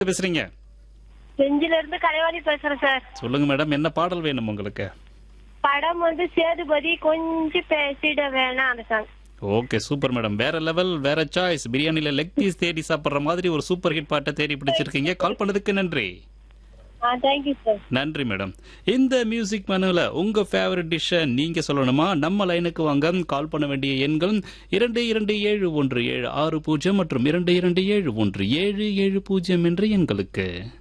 பேசுறீங்க செஞ்சில இருந்து கலைவாணி பேசுறேன் சார் சொல்லுங்க மேடம் என்ன பாடல் வேணும் உங்களுக்கு படம் வந்து சேதுபதி கொஞ்சம் பேசிட வேணாம் அந்த சாங் ஓகே சூப்பர் மேடம் வேற லெவல் வேற சாய்ஸ் பிரியாணில லெக் பீஸ் தேடி சாப்பிடுற மாதிரி ஒரு சூப்பர் ஹிட் பாட்டை தேடி பிடிச்சிருக்கீங்க கால் பண்ணதுக்கு நன்றி ஆ தேங்க்யூ சார் நன்றி மேடம் இந்த மியூசிக் மெனுவில் உங்க ஃபேவரட் டிஷ்ஷை நீங்க சொல்லணுமா நம்ம லைனுக்கு வாங்க கால் பண்ண வேண்டிய எண்கள் இரண்டு இரண்டு ஏழு ஒன்று ஏழு ஆறு பூஜ்ஜியம் மற்றும் இரண்டு இரண்டு ஏழு ஒன்று ஏழு ஏழு பூஜ்ஜியம் என்ற எண்களுக்கு